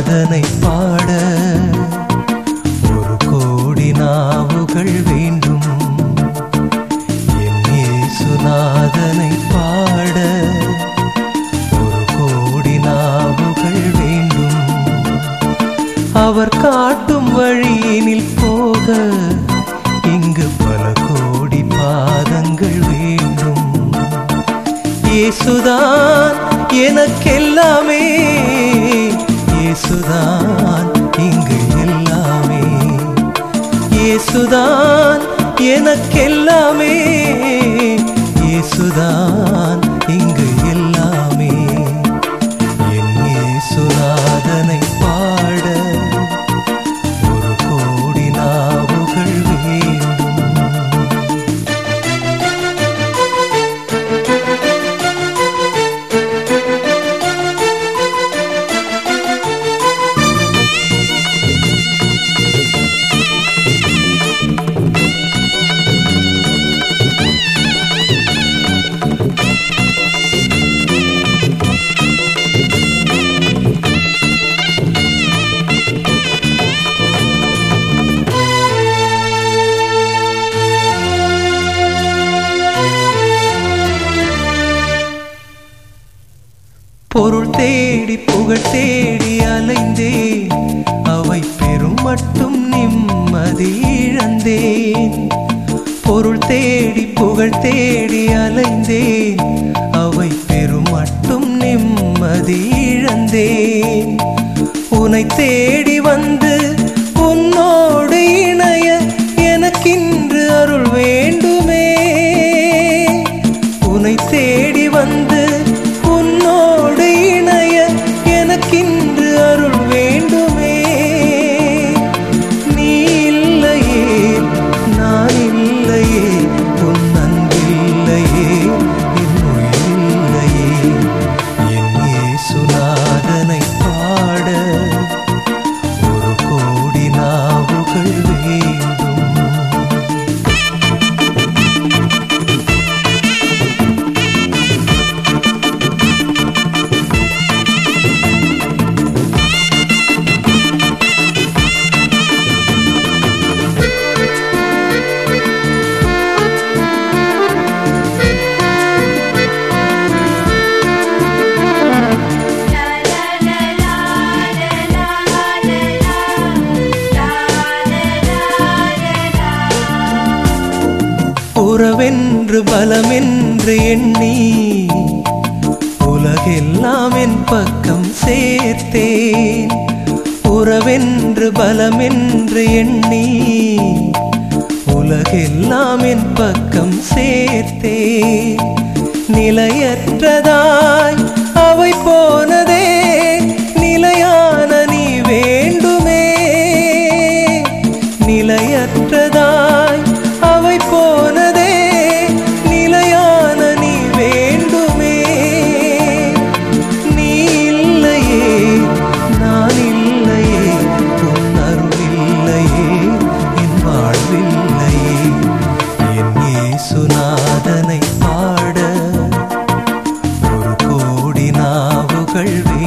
இயேசுநாதனை பாட ஒரு கோடி நாவுகள் வேண்டும் என் இயேசுநாதனை பாட ஒரு கோடி நாவுகள் வேண்டும் அவர் காட்டும் வழியினில் போக இங்கு பல கோடி பாதங்கள் வேண்டும் இயேசுதான் எனக்கெல்லாமே இயேசுதான் இங்கு எல்லாமே இயேசுதான் எனக்கெல்லாமே இயேசுதான் இங்கு எல்லாமே என் இயேசுநாதனை பாட ஒரு கோடி நாவுகள் வேண்டும் பொருள் தேடி புகழ் தேடி அலைந்தேன் அவை பெரும் மட்டும் நிம்மதி இழந்தேன் பொருள் தேடி புகழ் தேடி அலைந்தேன் அவை பெரும் மட்டும் நிம்மதி இழந்தேன் உனை தேடி வந்து உன்னோடு இணைய எனக்கின்று அருள் வேண்டுமே உனை தேடி வந்து உன்னோடு இணைய எனக்கின்று அருள் வேண்டுமே நீ இல்லையே நான் இல்லையே உன் அன்பில்லையே என் உயிரில்லையே என் இயேசுநாதனை பாட ஒரு கோடி நாவுகள் வேண்டும் உறவென்று பலமென்று எண்ணி உலகெல்லாம் என் பக்கம் சேர்த்தேன் உறவென்று பலமென்று எண்ணி உலகெல்லாம் என் பக்கம் சேர்த்தேன் நிலையற்றதாய் அவை போனதே நிலையான நீ வேண்டுமே நிலையற்றதாய் அவை போனதே நிலையான நீ வேண்டுமே நீ இல்லையே நான் இல்லையே உன் அருளில்லையே என் வாழ்வில்லையே என் இயேசுநாதனை பாட ஒரு கோடி நாவுகள்